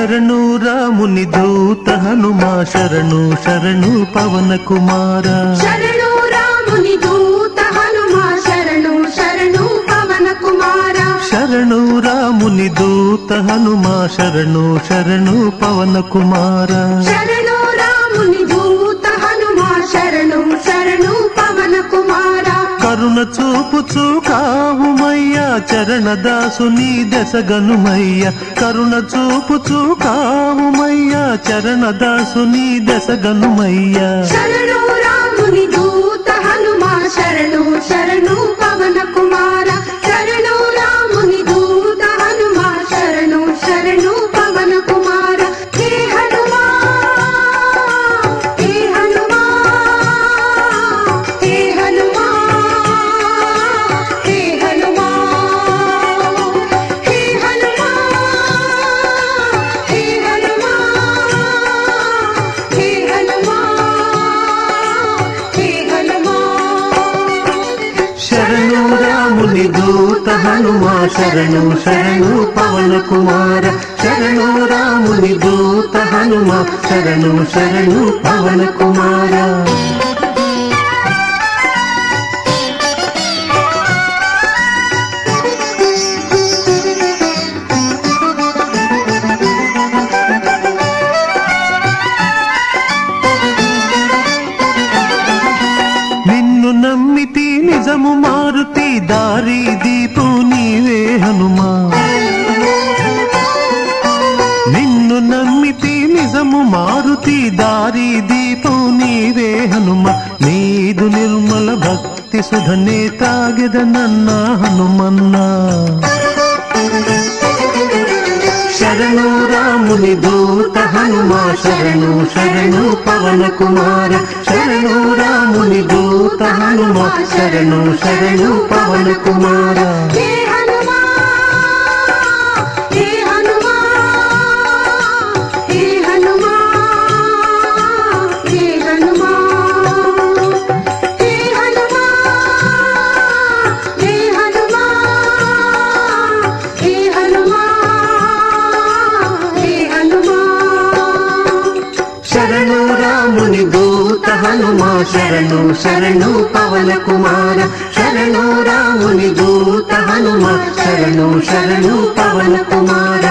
శరణు రాముని దూత హనుమా శరణు శరణు పవన కుమార శరణు రాముని దూత హనుమా శరణు శరణు పవన కుమార శరణు రాముని దూత హనుమా శరణు శరణు పవన కుమార శరణు రాముని దూత హనుమా శరణు శరణు పవన కుమార కరుణ చూపుచు కావుమయ్యా చరణదాసుని దశగనుమయ్య కరుణ చూపుచు కావుమయ్యా చరణదాసుని దశగనుమయ్యా శరణు రాముని దూత హనుమా శరణు శరణు పవన కుమార శరణు రాముని దూత హనుమా శరణు శరణు పవన కుమార హే హనుమా హే హనుమా హే హనుమా హే హనుమా హే హనుమా హే హనుమా హే హనుమా హే హనుమా శరణు రాముని దూత హనుమా శరణు శరణు పవన కుమార శరణు రాముని దూత హనుమా శరణు శరణు పవన కుమార నిన్ను నమ్మితి నిజము మారుతి దారి దీపు నీవే హనుమా నిన్ను నమ్మితి నిజము మారుతి దారి దీపు నీవే హనుమ నీదు నిర్మల భక్తి సుధనే తాగెద నన్న హనుమన్నా శరణు రాముని దూత హనుమా శరణు శరణు పవన కుమార శరణు రాముని దూత హనుమా శరణు శరణు పవన కుమార హే హనుమా హే హనుమా హే హనుమా హే హనుమా హే హనుమా హే హనుమా హే హనుమా హే హనుమా శరణు రాముని దూత హనుమా శరణు శరణు పవన కుమార శరణు రాముని దూత హనుమా శరణు శరణు పవన కుమార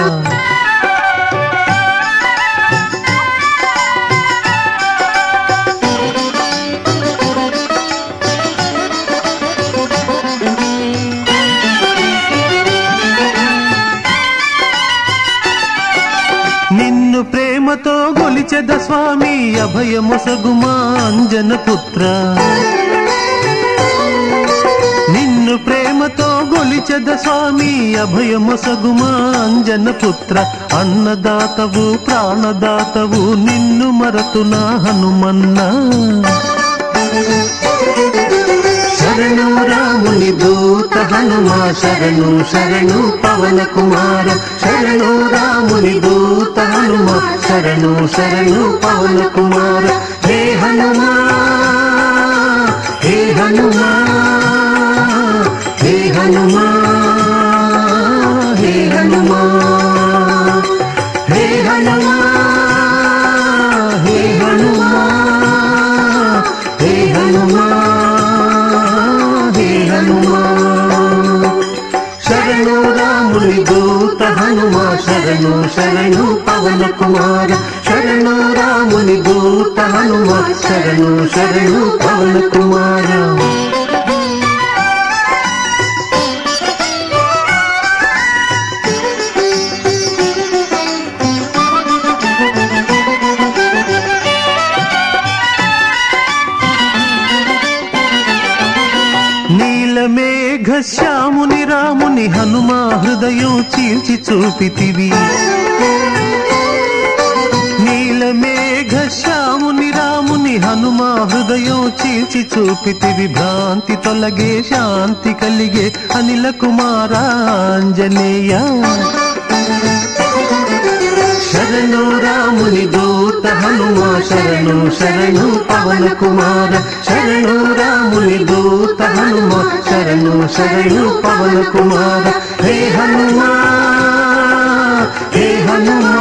నిన్ను ప్రేమతో గొలిచెద స్వామి అభయముసగుమా అంజన పుత్ర నిన్ను ప్రేమతో గొలిచెద స్వామి అభయముసగుమా అంజన పుత్ర అన్నదాతవు ప్రాణదాతవు నిన్ను మరతునా హనుమన్నా శరణు రాముని దూత హనుమా శరణు శరణు పవన కుమార శరణు రాముని దూత హనుమా శరణు శరణు పవన కుమార హే హనుమా హే హనుమా హే హనుమా హే హనుమా హే హనుమా హే హనుమా హే హనుమా హే హనుమా శరణు రాముని దూత హనుమా శరణు శరణు పవన కుమార శరణు రాముని దూత హనుమా శరణు శరణు పవన కుమార నీలమేఘ శ్యాముని రాముని హనుమా హృదయం చీల్చి చూపితివి నీలమేఘ శ్యాముని రాముని హనుమా హృదయం చీల్చి చూపితివి భ్రాంతి తొలగే శాంతి కలిగే అనిల కుమారాంజనేయ శరణు రాముని దూత హనుమా శరణు శరణు పవన కుమార శరణు రాముని దూత హనుమా శరణు శరణు పవన కుమార హే హనుమా హే హనుమా